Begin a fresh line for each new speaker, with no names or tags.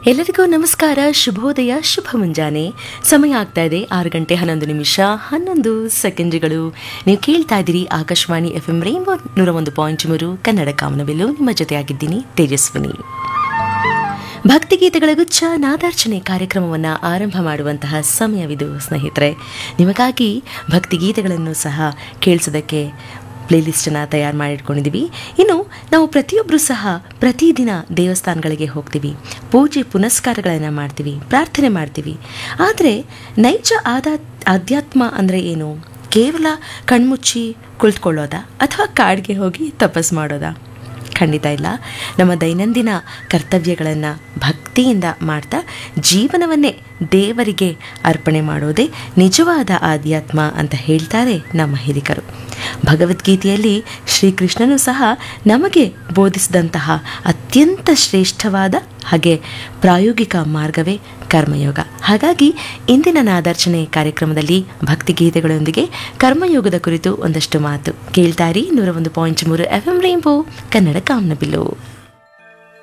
ಎಲ್ಲರಿಗೂ ನಮಸ್ಕಾರ ಶುಭೋದಯ ಶುಭ ಮುಂಜಾನೆ ಸಮಯ ಆಗ್ತಾ ಇದೆ ಆರು ಗಂಟೆ ಹನ್ನೊಂದು ನಿಮಿಷ ಹನ್ನೊಂದು ಸೆಕೆಂಡ್ಗಳು ನೀವು ಕೇಳ್ತಾ ಇದ್ದೀರಿ ಆಕಾಶವಾಣಿ ಎಫ್ ಎಂ ರೈನ್ಬೋ ನೂರ ಒಂದು ಪಾಯಿಂಟ್ ಮೂರು ಕನ್ನಡ ಕಾಮನಬಿಲ್ಲು ನಿಮ್ಮ ಜೊತೆಯಾಗಿದ್ದೀನಿ ತೇಜಸ್ವಿನಿ ಭಕ್ತಿಗೀತೆಗಳ ಗುಚ್ಛ ನಾದಾರ್ಚನೆ ಕಾರ್ಯಕ್ರಮವನ್ನು ಆರಂಭ ಮಾಡುವಂತಹ ಸಮಯವಿದು ಸ್ನೇಹಿತರೆ ನಿಮಗಾಗಿ ಭಕ್ತಿಗೀತೆಗಳನ್ನು ಸಹ ಕೇಳಿಸೋದಕ್ಕೆ ಪ್ಲೇಲಿಸ್ಟನ್ನು ತಯಾರು ಮಾಡಿಟ್ಕೊಂಡಿದ್ದೀವಿ ಇನ್ನು ನಾವು ಪ್ರತಿಯೊಬ್ಬರು ಸಹ ಪ್ರತಿದಿನ ದೇವಸ್ಥಾನಗಳಿಗೆ ಹೋಗ್ತೀವಿ ಪೂಜೆ ಪುನಸ್ಕಾರಗಳನ್ನು ಮಾಡ್ತೀವಿ ಪ್ರಾರ್ಥನೆ ಮಾಡ್ತೀವಿ ಆದರೆ ನೈಜ ಆದ ಆಧ್ಯಾತ್ಮ ಅಂದರೆ ಏನು ಕೇವಲ ಕಣ್ಮುಚ್ಚಿ ಕುಳಿತುಕೊಳ್ಳೋದಾ ಅಥವಾ ಕಾಡಿಗೆ ಹೋಗಿ ತಪಸ್ ಮಾಡೋದಾ ಖಂಡಿತ ಇಲ್ಲ ನಮ್ಮ ದೈನಂದಿನ ಕರ್ತವ್ಯಗಳನ್ನು ಭಕ್ತಿಯಿಂದ ಮಾಡ್ತಾ ಜೀವನವನ್ನೇ ದೇವರಿಗೆ ಅರ್ಪಣೆ ಮಾಡೋದೇ ನಿಜವಾದ ಆಧ್ಯಾತ್ಮ ಅಂತ ಹೇಳ್ತಾರೆ ನಮ್ಮ ಹಿರಿಕರು ಭಗವದ್ಗೀತೆಯಲ್ಲಿ ಶ್ರೀಕೃಷ್ಣನು ಸಹ ನಮಗೆ ಬೋಧಿಸಿದಂತಹ ಅತ್ಯಂತ ಶ್ರೇಷ್ಠವಾದ ಹಾಗೆ ಪ್ರಾಯೋಗಿಕ ಮಾರ್ಗವೇ ಕರ್ಮಯೋಗ ಹಾಗಾಗಿ ಇಂದಿನ ನಾದಾರ್ಚನೆ ಕಾರ್ಯಕ್ರಮದಲ್ಲಿ ಭಕ್ತಿಗೀತೆಗಳೊಂದಿಗೆ ಕರ್ಮಯೋಗದ ಕುರಿತು ಒಂದಷ್ಟು ಮಾತು ಕೇಳ್ತಾರಿ ನೂರ ಒಂದು ಪಾಯಿಂಟ್ ಮೂರು ಎಫ್ ಎಂ ರೇಂಬೋ ಕನ್ನಡ ಕಾಮನಬಿಲ್ಲು